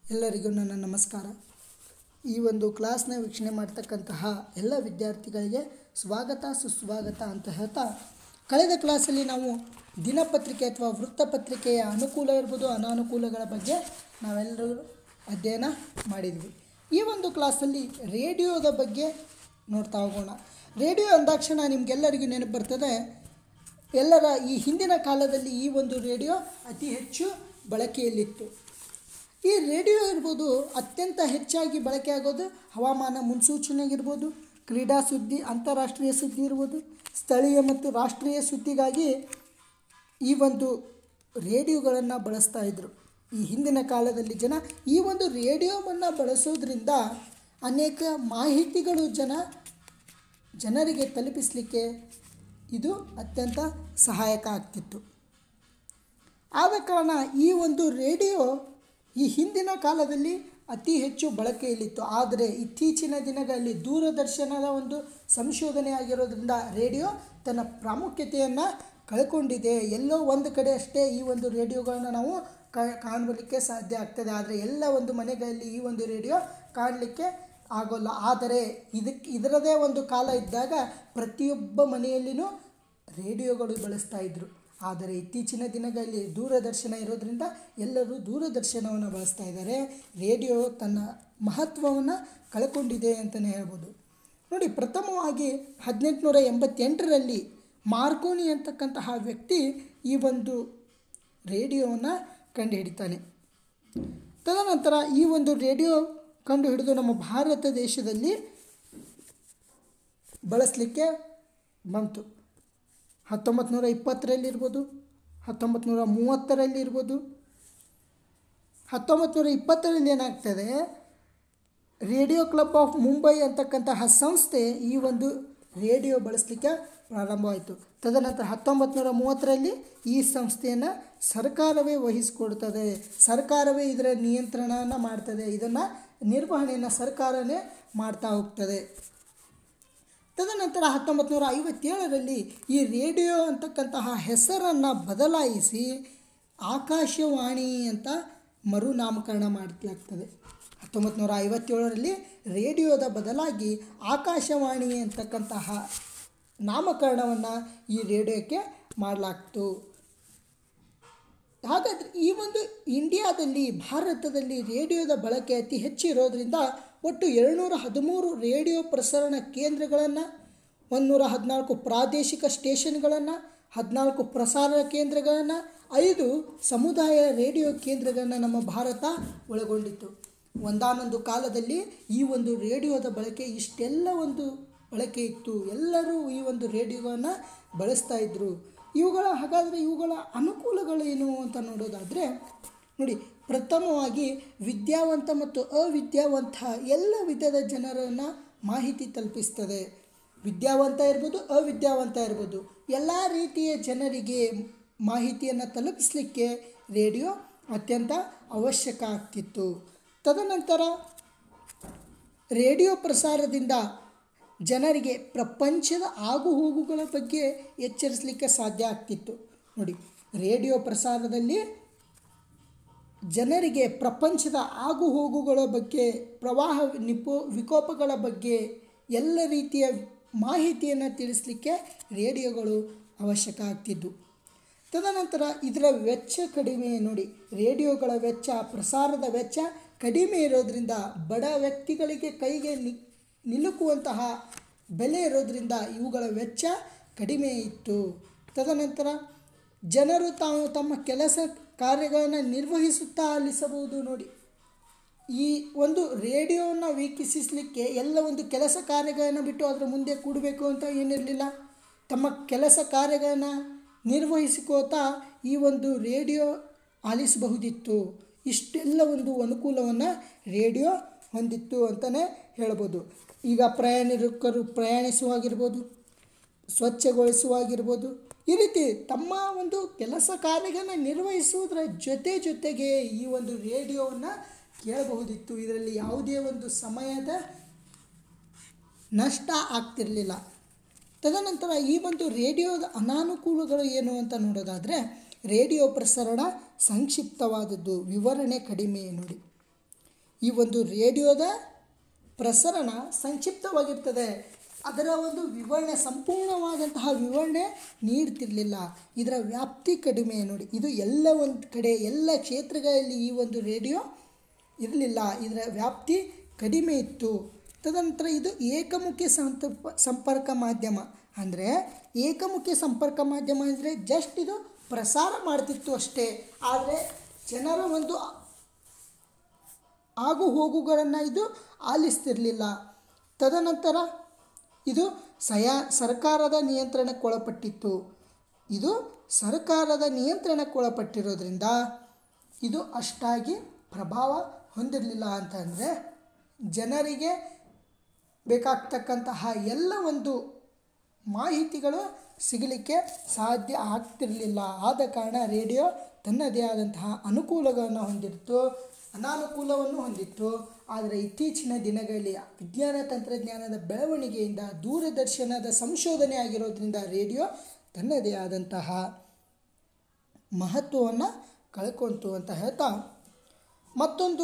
ಎಲ್ಲರಿಗೂ ನನ್ನ ನಮಸ್ಕಾರ ಈ ಒಂದು ಕ್ಲಾಸ್ನ ವೀಕ್ಷಣೆ ಮಾಡ್ತಕ್ಕಂತಹ ಎಲ್ಲ ವಿದ್ಯಾರ್ಥಿಗಳಿಗೆ ಸ್ವಾಗತ ಸುಸ್ವಾಗತ ಅಂತ ಹೇಳ್ತಾ ಕಳೆದ ಕ್ಲಾಸಲ್ಲಿ ನಾವು ದಿನಪತ್ರಿಕೆ ಅಥವಾ ವೃತ್ತಪತ್ರಿಕೆಯ ಅನುಕೂಲ ಇರ್ಬೋದು ಅನಾನುಕೂಲಗಳ ಬಗ್ಗೆ ನಾವೆಲ್ಲರೂ ಅಧ್ಯಯನ ಮಾಡಿದ್ವಿ ಈ ಒಂದು ಕ್ಲಾಸಲ್ಲಿ ರೇಡಿಯೋದ ಬಗ್ಗೆ ನೋಡ್ತಾ ಹೋಗೋಣ ರೇಡಿಯೋ ಅಂದಾಕ್ಷಣ ನಿಮಗೆಲ್ಲರಿಗೂ ನೆನಪು ಬರ್ತದೆ ಎಲ್ಲರ ಈ ಹಿಂದಿನ ಕಾಲದಲ್ಲಿ ಈ ಒಂದು ರೇಡಿಯೋ ಅತಿ ಹೆಚ್ಚು ಬಳಕೆಯಲ್ಲಿತ್ತು ಈ ರೇಡಿಯೋ ಇರ್ಬೋದು ಅತ್ಯಂತ ಹೆಚ್ಚಾಗಿ ಬಳಕೆ ಆಗೋದು ಹವಾಮಾನ ಮುನ್ಸೂಚನೆಗಿರ್ಬೋದು ಕ್ರೀಡಾ ಸುದ್ದಿ ಅಂತಾರಾಷ್ಟ್ರೀಯ ಸುದ್ದಿ ಇರ್ಬೋದು ಸ್ಥಳೀಯ ಮತ್ತು ರಾಷ್ಟ್ರೀಯ ಸುದ್ದಿಗಾಗಿ ಈ ಒಂದು ರೇಡಿಯೋಗಳನ್ನು ಬಳಸ್ತಾ ಇದ್ದರು ಈ ಹಿಂದಿನ ಕಾಲದಲ್ಲಿ ಜನ ಈ ಒಂದು ರೇಡಿಯೋವನ್ನು ಬಳಸೋದ್ರಿಂದ ಅನೇಕ ಮಾಹಿತಿಗಳು ಜನ ಜನರಿಗೆ ತಲುಪಿಸಲಿಕ್ಕೆ ಇದು ಅತ್ಯಂತ ಸಹಾಯಕ ಆಗ್ತಿತ್ತು ಆದ ಕಾರಣ ಈ ಒಂದು ರೇಡಿಯೋ ಈ ಹಿಂದಿನ ಕಾಲದಲ್ಲಿ ಅತಿ ಹೆಚ್ಚು ಬಳಕೆಯಲ್ಲಿತ್ತು ಆದರೆ ಇತ್ತೀಚಿನ ದಿನಗಳಲ್ಲಿ ದೂರದರ್ಶನದ ಒಂದು ಸಂಶೋಧನೆ ಆಗಿರೋದ್ರಿಂದ ರೇಡಿಯೋ ತನ್ನ ಪ್ರಾಮುಖ್ಯತೆಯನ್ನು ಕಳ್ಕೊಂಡಿದೆ ಎಲ್ಲೋ ಒಂದು ಕಡೆ ಅಷ್ಟೇ ಈ ಒಂದು ರೇಡಿಯೋಗಳನ್ನ ನಾವು ಕ ಕಾಣಲಿಕ್ಕೆ ಸಾಧ್ಯ ಆಗ್ತದೆ ಆದರೆ ಎಲ್ಲ ಒಂದು ಮನೆಗಳಲ್ಲಿ ಈ ಒಂದು ರೇಡಿಯೋ ಕಾಣಲಿಕ್ಕೆ ಆಗೋಲ್ಲ ಆದರೆ ಇದಕ್ಕೆ ಇದರದೇ ಒಂದು ಕಾಲ ಇದ್ದಾಗ ಪ್ರತಿಯೊಬ್ಬ ಮನೆಯಲ್ಲಿನೂ ರೇಡಿಯೋಗಳು ಬಳಸ್ತಾ ಇದ್ದರು ಆದರೆ ಇತ್ತೀಚಿನ ದಿನಗಳಲ್ಲಿ ದೂರದರ್ಶನ ಇರೋದರಿಂದ ಎಲ್ಲರೂ ದೂರದರ್ಶನವನ್ನು ಬಳಸ್ತಾ ಇದ್ದಾರೆ ರೇಡಿಯೋ ತನ್ನ ಮಹತ್ವವನ್ನು ಕಳ್ಕೊಂಡಿದೆ ಅಂತಲೇ ಹೇಳ್ಬೋದು ನೋಡಿ ಪ್ರಥಮವಾಗಿ ಹದಿನೆಂಟುನೂರ ಎಂಬತ್ತೆಂಟರಲ್ಲಿ ಮಾರ್ಕೋನಿ ಅಂತಕ್ಕಂತಹ ವ್ಯಕ್ತಿ ಈ ಒಂದು ರೇಡಿಯೋವನ್ನು ಕಂಡುಹಿಡಿತಾನೆ ತದನಂತರ ಈ ಒಂದು ರೇಡಿಯೋ ಕಂಡು ಹಿಡಿದು ನಮ್ಮ ಭಾರತ ದೇಶದಲ್ಲಿ ಬಳಸಲಿಕ್ಕೆ ಬಂತು ಹತ್ತೊಂಬತ್ತು ನೂರ ಇಪ್ಪತ್ತರಲ್ಲಿರ್ಬೋದು ಹತ್ತೊಂಬತ್ತು ನೂರ ಮೂವತ್ತರಲ್ಲಿ ಇರ್ಬೋದು ಹತ್ತೊಂಬತ್ತು ನೂರ ಇಪ್ಪತ್ತರಲ್ಲಿ ಏನಾಗ್ತದೆ ರೇಡಿಯೋ ಕ್ಲಬ್ ಆಫ್ ಮುಂಬೈ ಅಂತಕ್ಕಂತಹ ಸಂಸ್ಥೆ ಈ ಒಂದು ರೇಡಿಯೋ ಬಳಸಲಿಕ್ಕೆ ಪ್ರಾರಂಭವಾಯಿತು ತದನಂತರ ಹತ್ತೊಂಬತ್ತು ನೂರ ಮೂವತ್ತರಲ್ಲಿ ಈ ಸಂಸ್ಥೆಯನ್ನು ಸರ್ಕಾರವೇ ವಹಿಸಿಕೊಡ್ತದೆ ಸರ್ಕಾರವೇ ಇದರ ನಿಯಂತ್ರಣವನ್ನು ಮಾಡ್ತದೆ ಇದನ್ನು ನಿರ್ವಹಣೆಯನ್ನು ಸರ್ಕಾರನೇ ಮಾಡ್ತಾ ಹೋಗ್ತದೆ ತದನಂತರ ಹತ್ತೊಂಬತ್ತು ನೂರ ಐವತ್ತೇಳರಲ್ಲಿ ಈ ರೇಡಿಯೋ ಅಂತಕ್ಕಂತಹ ಹೆಸರನ್ನು ಬದಲಾಯಿಸಿ ಆಕಾಶವಾಣಿ ಅಂತ ಮರುನಾಮಕರಣ ಮಾಡಲಾಗ್ತದೆ ಹತ್ತೊಂಬತ್ತು ನೂರ ಐವತ್ತೇಳರಲ್ಲಿ ರೇಡಿಯೋದ ಬದಲಾಗಿ ಆಕಾಶವಾಣಿ ಅಂತಕ್ಕಂತಹ ನಾಮಕರಣವನ್ನು ಈ ರೇಡಿಯೋಕ್ಕೆ ಮಾಡಲಾಗ್ತು ಹಾಗಾದರೆ ಈ ಒಂದು ಇಂಡಿಯಾದಲ್ಲಿ ಭಾರತದಲ್ಲಿ ರೇಡಿಯೋದ ಬಳಕೆ ಅತಿ ಹೆಚ್ಚು ಇರೋದರಿಂದ ಒಟ್ಟು ಏಳ್ನೂರ ಹದಿಮೂರು ರೇಡಿಯೋ ಪ್ರಸರಣ ಕೇಂದ್ರಗಳನ್ನು ಒಂದುನೂರ ಹದಿನಾಲ್ಕು ಪ್ರಾದೇಶಿಕ ಸ್ಟೇಷನ್ಗಳನ್ನು ಹದಿನಾಲ್ಕು ಪ್ರಸಾರ ಕೇಂದ್ರಗಳನ್ನು ಐದು ಸಮುದಾಯ ರೇಡಿಯೋ ಕೇಂದ್ರಗಳನ್ನು ನಮ್ಮ ಭಾರತ ಒಳಗೊಂಡಿತ್ತು ಒಂದಾನೊಂದು ಕಾಲದಲ್ಲಿ ಈ ಒಂದು ರೇಡಿಯೋದ ಬಳಕೆ ಇಷ್ಟೆಲ್ಲ ಒಂದು ಬಳಕೆ ಇತ್ತು ಎಲ್ಲರೂ ಈ ಒಂದು ರೇಡಿಯೋಗಳನ್ನು ಬಳಸ್ತಾ ಇದ್ದರು ಇವುಗಳ ಹಾಗಾದರೆ ಇವುಗಳ ಅನುಕೂಲಗಳೇನು ಅಂತ ನೋಡೋದಾದರೆ ನೋಡಿ ಪ್ರಥಮವಾಗಿ ವಿದ್ಯಾವಂತ ಮತ್ತು ಅವಿದ್ಯಾವಂತ ಎಲ್ಲ ವಿಧದ ಜನರನ್ನು ಮಾಹಿತಿ ತಲುಪಿಸ್ತದೆ ವಿದ್ಯಾವಂತ ಇರ್ಬೋದು ಅವಿದ್ಯಾವಂತ ಇರ್ಬೋದು ಎಲ್ಲ ರೀತಿಯ ಜನರಿಗೆ ಮಾಹಿತಿಯನ್ನು ತಲುಪಿಸಲಿಕ್ಕೆ ರೇಡಿಯೋ ಅತ್ಯಂತ ಅವಶ್ಯಕ ಆಗ್ತಿತ್ತು ತದನಂತರ ರೇಡಿಯೋ ಪ್ರಸಾರದಿಂದ ಜನರಿಗೆ ಪ್ರಪಂಚದ ಆಗುಹೋಗುಗಳ ಬಗ್ಗೆ ಎಚ್ಚರಿಸಲಿಕ್ಕೆ ಸಾಧ್ಯ ಆಗ್ತಿತ್ತು ನೋಡಿ ರೇಡಿಯೋ ಪ್ರಸಾರದಲ್ಲಿ ಜನರಿಗೆ ಪ್ರಪಂಚದ ಆಗುಹೋಗುಗಳ ಬಗ್ಗೆ ಪ್ರವಾಹ ನಿಪೋ ವಿಕೋಪಗಳ ಬಗ್ಗೆ ಎಲ್ಲ ರೀತಿಯ ಮಾಹಿತಿಯನ್ನು ತಿಳಿಸಲಿಕ್ಕೆ ರೇಡಿಯೋಗಳು ಅವಶ್ಯಕ ಆಗ್ತಿದ್ದು ತದನಂತರ ಇದರ ವೆಚ್ಚ ಕಡಿಮೆ ನೋಡಿ ರೇಡಿಯೋಗಳ ವೆಚ್ಚ ಪ್ರಸಾರದ ವೆಚ್ಚ ಕಡಿಮೆ ಇರೋದರಿಂದ ಬಡ ವ್ಯಕ್ತಿಗಳಿಗೆ ಕೈಗೆ ನಿ ನಿಲುಕುವಂತಹ ಬೆಲೆ ಇರೋದರಿಂದ ಇವುಗಳ ವೆಚ್ಚ ಕಡಿಮೆ ಇತ್ತು ತದನಂತರ ಜನರು ತಾವು ತಮ್ಮ ಕೆಲಸ ಕಾರ್ಯಗಳನ್ನು ನಿರ್ವಹಿಸುತ್ತಾ ಆಲಿಸಬಹುದು ನೋಡಿ ಈ ಒಂದು ರೇಡಿಯೋವನ್ನು ವೀಕ್ಷಿಸಲಿಕ್ಕೆ ಎಲ್ಲ ಒಂದು ಕೆಲಸ ಕಾರ್ಯಗಳನ್ನು ಬಿಟ್ಟು ಅದರ ಮುಂದೆ ಕೂಡಬೇಕು ಅಂತ ಏನಿರಲಿಲ್ಲ ತಮ್ಮ ಕೆಲಸ ಕಾರ್ಯಗಳನ್ನು ನಿರ್ವಹಿಸಿಕೋತಾ ಈ ಒಂದು ರೇಡಿಯೋ ಆಲಿಸಬಹುದಿತ್ತು ಇಷ್ಟೆಲ್ಲ ಒಂದು ಅನುಕೂಲವನ್ನು ರೇಡಿಯೋ ಹೊಂದಿತ್ತು ಅಂತಲೇ ಹೇಳ್ಬೋದು ಈಗ ಪ್ರಯಾಣಿಕರು ಪ್ರಯಾಣಿಸುವಾಗಿರ್ಬೋದು ಸ್ವಚ್ಛಗೊಳಿಸುವಾಗಿರ್ಬೋದು ಈ ರೀತಿ ತಮ್ಮ ಒಂದು ಕೆಲಸ ಕಾರ್ಯಗಳನ್ನು ನಿರ್ವಹಿಸುವುದರ ಜೊತೆ ಜೊತೆಗೆ ಈ ಒಂದು ರೇಡಿಯೋವನ್ನು ಕೇಳಬಹುದಿತ್ತು ಇದರಲ್ಲಿ ಯಾವುದೇ ಒಂದು ಸಮಯದ ನಷ್ಟ ಆಗ್ತಿರಲಿಲ್ಲ ತದನಂತರ ಈ ಒಂದು ರೇಡಿಯೋದ ಅನಾನುಕೂಲಗಳು ಏನು ಅಂತ ನೋಡೋದಾದರೆ ರೇಡಿಯೋ ಪ್ರಸರಣ ಸಂಕ್ಷಿಪ್ತವಾದದ್ದು ವಿವರಣೆ ಕಡಿಮೆ ನೋಡಿ ಈ ಒಂದು ರೇಡಿಯೋದ ಪ್ರಸರಣ ಸಂಕ್ಷಿಪ್ತವಾಗಿರ್ತದೆ ಅದರ ಒಂದು ವಿವರಣೆ ಸಂಪೂರ್ಣವಾದಂತಹ ವಿವರಣೆ ನೀಡ್ತಿರಲಿಲ್ಲ ಇದರ ವ್ಯಾಪ್ತಿ ಕಡಿಮೆ ನೋಡಿ ಇದು ಎಲ್ಲ ಒಂದು ಕಡೆ ಎಲ್ಲ ಕ್ಷೇತ್ರಗಳಲ್ಲಿ ಈ ಒಂದು ರೇಡಿಯೋ ಇರಲಿಲ್ಲ ಇದರ ವ್ಯಾಪ್ತಿ ಕಡಿಮೆ ಇತ್ತು ತದನಂತರ ಇದು ಏಕಮುಖಿ ಸಂತರ್ಪ ಸಂಪರ್ಕ ಮಾಧ್ಯಮ ಅಂದರೆ ಏಕಮುಖಿ ಸಂಪರ್ಕ ಮಾಧ್ಯಮ ಅಂದರೆ ಜಸ್ಟ್ ಇದು ಪ್ರಸಾರ ಮಾಡ್ತಿತ್ತು ಅಷ್ಟೇ ಆದರೆ ಜನರ ಒಂದು ಆಗು ಹೋಗುಗಳನ್ನು ಇದು ಆಲಿಸ್ತಿರಲಿಲ್ಲ ತದನಂತರ ಇದು ಸಯಾ ಸರ್ಕಾರದ ನಿಯಂತ್ರಣಕ್ಕೊಳಪಟ್ಟಿತ್ತು ಇದು ಸರ್ಕಾರದ ನಿಯಂತ್ರಣಕ್ಕೊಳಪಟ್ಟಿರೋದ್ರಿಂದ ಇದು ಅಷ್ಟಾಗಿ ಪ್ರಭಾವ ಹೊಂದಿರಲಿಲ್ಲ ಅಂತಂದರೆ ಜನರಿಗೆ ಬೇಕಾಗ್ತಕ್ಕಂತಹ ಎಲ್ಲ ಒಂದು ಮಾಹಿತಿಗಳು ಸಿಗಲಿಕ್ಕೆ ಸಾಧ್ಯ ಆಗ್ತಿರಲಿಲ್ಲ ಆದ ಕಾರಣ ರೇಡಿಯೋ ತನ್ನದೇ ಆದಂತಹ ಅನುಕೂಲಗಳನ್ನು ಹೊಂದಿತ್ತು ಅನಾನುಕೂಲವನ್ನು ಹೊಂದಿತ್ತು ಆದರೆ ಇತ್ತೀಚಿನ ದಿನಗಳಲ್ಲಿ ವಿಜ್ಞಾನ ತಂತ್ರಜ್ಞಾನದ ಬೆಳವಣಿಗೆಯಿಂದ ದೂರದರ್ಶನದ ಸಂಶೋಧನೆ ಆಗಿರೋದ್ರಿಂದ ರೇಡಿಯೋ ತನ್ನದೇ ಆದಂತಹ ಮಹತ್ವವನ್ನು ಕಳ್ಕೊಳ್ತು ಅಂತ ಹೇಳ್ತಾ ಮತ್ತೊಂದು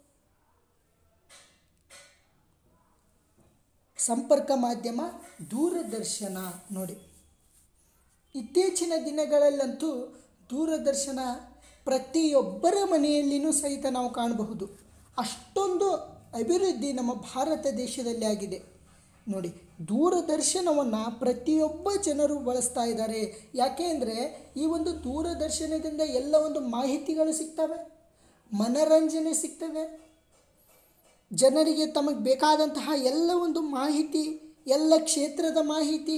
ಸಂಪರ್ಕ ಮಾಧ್ಯಮ ದೂರದರ್ಶನ ನೋಡಿ ಇತ್ತೀಚಿನ ದಿನಗಳಲ್ಲಂತೂ ದೂರದರ್ಶನ ಪ್ರತಿಯೊಬ್ಬರ ಮನೆಯಲ್ಲಿನೂ ಸಹಿತ ನಾವು ಕಾಣಬಹುದು ಅಷ್ಟೊಂದು ಅಭಿವೃದ್ಧಿ ನಮ್ಮ ಭಾರತ ದೇಶದಲ್ಲಿ ಆಗಿದೆ ನೋಡಿ ದೂರದರ್ಶನವನ್ನು ಪ್ರತಿಯೊಬ್ಬ ಜನರು ಬಳಸ್ತಾ ಇದ್ದಾರೆ ಯಾಕೆ ಅಂದರೆ ಈ ಒಂದು ದೂರದರ್ಶನದಿಂದ ಎಲ್ಲ ಒಂದು ಮಾಹಿತಿಗಳು ಸಿಗ್ತವೆ ಮನರಂಜನೆ ಸಿಗ್ತವೆ ಜನರಿಗೆ ತಮಗೆ ಬೇಕಾದಂತಹ ಎಲ್ಲ ಒಂದು ಮಾಹಿತಿ ಎಲ್ಲ ಕ್ಷೇತ್ರದ ಮಾಹಿತಿ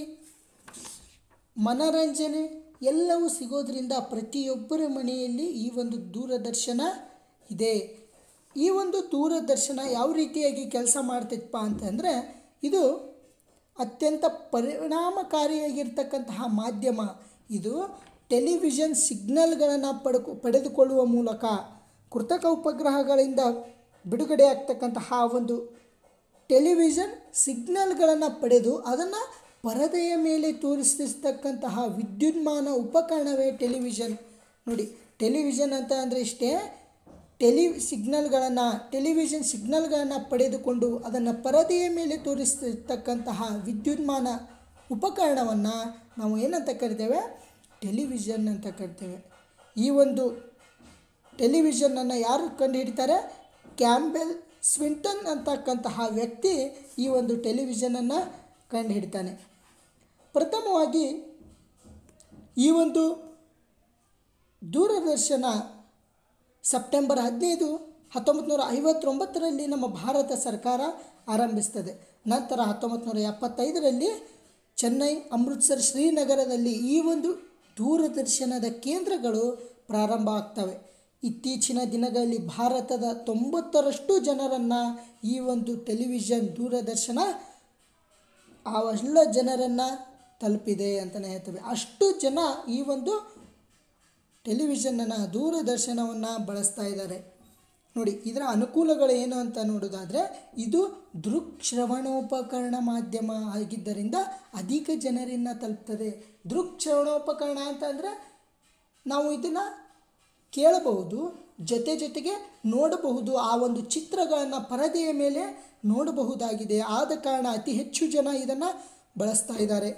ಮನರಂಜನೆ ಎಲ್ಲವೂ ಸಿಗೋದ್ರಿಂದ ಪ್ರತಿಯೊಬ್ಬರ ಮನೆಯಲ್ಲಿ ಈ ಒಂದು ದೂರದರ್ಶನ ಇದೆ ಈ ಒಂದು ದೂರದರ್ಶನ ಯಾವ ರೀತಿಯಾಗಿ ಕೆಲಸ ಮಾಡ್ತಿತ್ತಪ್ಪ ಅಂತಂದರೆ ಇದು ಅತ್ಯಂತ ಪರಿಣಾಮಕಾರಿಯಾಗಿರ್ತಕ್ಕಂತಹ ಮಾಧ್ಯಮ ಇದು ಟೆಲಿವಿಷನ್ ಸಿಗ್ನಲ್ಗಳನ್ನು ಪಡ್ಕೊ ಪಡೆದುಕೊಳ್ಳುವ ಮೂಲಕ ಕೃತಕ ಉಪಗ್ರಹಗಳಿಂದ ಬಿಡುಗಡೆ ಆಗ್ತಕ್ಕಂತಹ ಒಂದು ಟೆಲಿವಿಷನ್ ಸಿಗ್ನಲ್ಗಳನ್ನು ಪಡೆದು ಅದನ್ನು ಪರದೆಯ ಮೇಲೆ ತೋರಿಸ್ತಕ್ಕಂತಹ ವಿದ್ಯುನ್ಮಾನ ಉಪಕರಣವೇ ಟೆಲಿವಿಷನ್ ನೋಡಿ ಟೆಲಿವಿಷನ್ ಅಂತ ಅಂದರೆ ಇಷ್ಟೇ ಟೆಲಿ ಸಿಗ್ನಲ್ಗಳನ್ನು ಟೆಲಿವಿಷನ್ ಸಿಗ್ನಲ್ಗಳನ್ನು ಪಡೆದುಕೊಂಡು ಅದನ್ನು ಪರದೆಯ ಮೇಲೆ ತೋರಿಸ್ತಕ್ಕಂತಹ ವಿದ್ಯುನ್ಮಾನ ಉಪಕರಣವನ್ನು ನಾವು ಏನಂತ ಕರಿತೇವೆ ಟೆಲಿವಿಷನ್ ಅಂತ ಕರಿತೇವೆ ಈ ಒಂದು ಟೆಲಿವಿಷನನ್ನು ಯಾರು ಕಂಡುಹಿಡಿತಾರೆ ಕ್ಯಾಂಬೆಲ್ ಸ್ವಿಂಟನ್ ಅಂತಕ್ಕಂತಹ ವ್ಯಕ್ತಿ ಈ ಒಂದು ಟೆಲಿವಿಷನನ್ನು ಕಂಡುಹಿಡಿತಾನೆ ಪ್ರಥಮವಾಗಿ ಈ ಒಂದು ದೂರದರ್ಶನ ಸೆಪ್ಟೆಂಬರ್ ಹದಿನೈದು ಹತ್ತೊಂಬತ್ತು ನೂರ ಐವತ್ತೊಂಬತ್ತರಲ್ಲಿ ನಮ್ಮ ಭಾರತ ಸರ್ಕಾರ ಆರಂಭಿಸ್ತದೆ ನಂತರ ಹತ್ತೊಂಬತ್ತು ನೂರ ಎಪ್ಪತ್ತೈದರಲ್ಲಿ ಚೆನ್ನೈ ಅಮೃತ್ಸರ್ ಶ್ರೀನಗರದಲ್ಲಿ ಈ ಒಂದು ದೂರದರ್ಶನದ ಕೇಂದ್ರಗಳು ಪ್ರಾರಂಭ ಆಗ್ತವೆ ಇತ್ತೀಚಿನ ದಿನಗಳಲ್ಲಿ ಭಾರತದ ತೊಂಬತ್ತರಷ್ಟು ಜನರನ್ನು ಈ ಒಂದು ಟೆಲಿವಿಷನ್ ದೂರದರ್ಶನ ಅವೆಲ್ಲ ಜನರನ್ನು ತಲುಪಿದೆ ಅಂತಲೇ ಹೇಳ್ತೇವೆ ಅಷ್ಟು ಜನ ಈ ಒಂದು ಟೆಲಿವಿಷನನ್ನು ದೂರದರ್ಶನವನ್ನು ಬಳಸ್ತಾ ಇದ್ದಾರೆ ನೋಡಿ ಇದರ ಅನುಕೂಲಗಳು ಏನು ಅಂತ ನೋಡೋದಾದರೆ ಇದು ದೃಕ್ಶ್ರವಣೋಪಕರಣ ಮಾಧ್ಯಮ ಆಗಿದ್ದರಿಂದ ಅಧಿಕ ಜನರನ್ನು ತಲುಪ್ತದೆ ದೃಕ್ಶ್ರವಣೋಪಕರಣ ಅಂತಂದರೆ ನಾವು ಇದನ್ನು ಕೇಳಬಹುದು ಜೊತೆ ಜೊತೆಗೆ ನೋಡಬಹುದು ಆ ಒಂದು ಚಿತ್ರಗಳನ್ನು ಪರದೆಯ ಮೇಲೆ ನೋಡಬಹುದಾಗಿದೆ ಆದ ಕಾರಣ ಅತಿ ಹೆಚ್ಚು ಜನ ಇದನ್ನು ಬಳಸ್ತಾ ಇದ್ದಾರೆ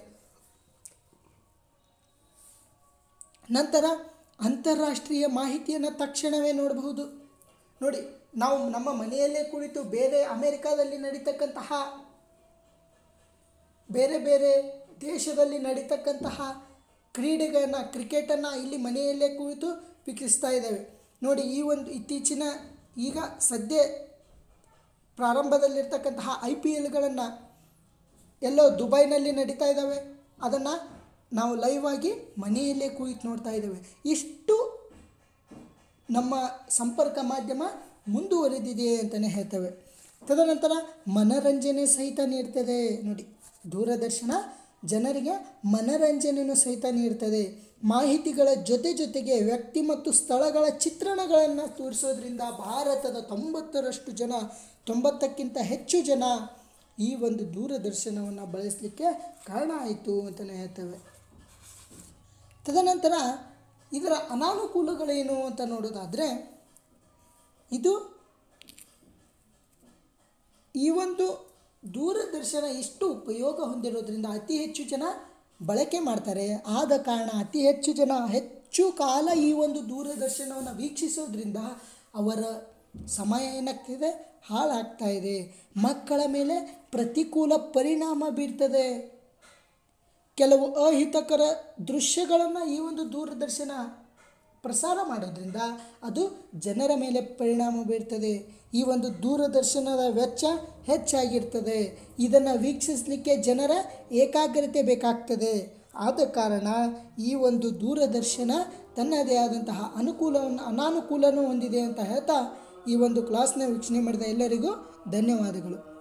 ನಂತರ ಅಂತಾರಾಷ್ಟ್ರೀಯ ಮಾಹಿತಿಯನ್ನು ತಕ್ಷಣವೇ ನೋಡಬಹುದು ನೋಡಿ ನಾವು ನಮ್ಮ ಮನೆಯಲ್ಲೇ ಕುಳಿತು ಬೇರೆ ಅಮೆರಿಕಾದಲ್ಲಿ ನಡೀತಕ್ಕಂತಹ ಬೇರೆ ಬೇರೆ ದೇಶದಲ್ಲಿ ನಡೀತಕ್ಕಂತಹ ಕ್ರೀಡೆಗಳನ್ನು ಕ್ರಿಕೆಟನ್ನು ಇಲ್ಲಿ ಮನೆಯಲ್ಲೇ ಕುಳಿತು ವೀಕ್ಷಿಸ್ತಾ ಇದ್ದೇವೆ ನೋಡಿ ಈ ಒಂದು ಇತ್ತೀಚಿನ ಈಗ ಸದ್ಯ ಪ್ರಾರಂಭದಲ್ಲಿರ್ತಕ್ಕಂತಹ ಐ ಪಿ ಎಲ್ಗಳನ್ನು ಎಲ್ಲೋ ದುಬೈನಲ್ಲಿ ನಡೀತಾ ಇದ್ದಾವೆ ಅದನ್ನು ನಾವು ಲೈವ್ ಆಗಿ ಮನೆಯಲ್ಲೇ ಕುಳಿತು ನೋಡ್ತಾ ಇದ್ದೇವೆ ಇಷ್ಟು ನಮ್ಮ ಸಂಪರ್ಕ ಮಾಧ್ಯಮ ಮುಂದುವರೆದಿದೆ ಅಂತಲೇ ಹೇಳ್ತೇವೆ ತದನಂತರ ಮನರಂಜನೆ ಸಹಿತ ನೀಡ್ತದೆ ನೋಡಿ ದೂರದರ್ಶನ ಜನರಿಗೆ ಮನರಂಜನೆಯನ್ನು ಸಹಿತ ನೀಡ್ತದೆ ಮಾಹಿತಿಗಳ ಜೊತೆ ಜೊತೆಗೆ ವ್ಯಕ್ತಿ ಮತ್ತು ಸ್ಥಳಗಳ ಚಿತ್ರಣಗಳನ್ನು ತೋರಿಸೋದ್ರಿಂದ ಭಾರತದ ತೊಂಬತ್ತರಷ್ಟು ಜನ ತೊಂಬತ್ತಕ್ಕಿಂತ ಹೆಚ್ಚು ಜನ ಈ ಒಂದು ದೂರದರ್ಶನವನ್ನು ಬಳಸಲಿಕ್ಕೆ ಕಾರಣ ಆಯಿತು ಅಂತಲೇ ಹೇಳ್ತೇವೆ ತದನಂತರ ಇದರ ಅನಾನುಕೂಲಗಳೇನು ಅಂತ ನೋಡೋದಾದರೆ ಇದು ಈ ಒಂದು ದೂರದರ್ಶನ ಎಷ್ಟು ಉಪಯೋಗ ಹೊಂದಿರೋದ್ರಿಂದ ಅತಿ ಹೆಚ್ಚು ಜನ ಬಳಕೆ ಮಾಡ್ತಾರೆ ಆದ ಕಾರಣ ಅತಿ ಹೆಚ್ಚು ಜನ ಹೆಚ್ಚು ಕಾಲ ಈ ಒಂದು ದೂರದರ್ಶನವನ್ನು ವೀಕ್ಷಿಸೋದ್ರಿಂದ ಅವರ ಸಮಯ ಏನಾಗ್ತಿದೆ ಹಾಳಾಗ್ತಾ ಇದೆ ಮಕ್ಕಳ ಮೇಲೆ ಪ್ರತಿಕೂಲ ಪರಿಣಾಮ ಬೀರ್ತದೆ ಕೆಲವು ಅಹಿತಕರ ದೃಶ್ಯಗಳನ್ನು ಈ ಒಂದು ದೂರದರ್ಶನ ಪ್ರಸಾರ ಮಾಡೋದ್ರಿಂದ ಅದು ಜನರ ಮೇಲೆ ಪರಿಣಾಮ ಬೀರ್ತದೆ ಈ ಒಂದು ದೂರದರ್ಶನದ ವೆಚ್ಚ ಹೆಚ್ಚಾಗಿರ್ತದೆ ಇದನ್ನು ವೀಕ್ಷಿಸಲಿಕ್ಕೆ ಜನರ ಏಕಾಗ್ರತೆ ಬೇಕಾಗ್ತದೆ ಆದ ಕಾರಣ ಈ ಒಂದು ದೂರದರ್ಶನ ತನ್ನದೇ ಆದಂತಹ ಅನುಕೂಲವನ್ನು ಅನಾನುಕೂಲನೂ ಹೊಂದಿದೆ ಅಂತ ಹೇಳ್ತಾ ಈ ಒಂದು ಕ್ಲಾಸ್ನ ವೀಕ್ಷಣೆ ಮಾಡಿದ ಎಲ್ಲರಿಗೂ ಧನ್ಯವಾದಗಳು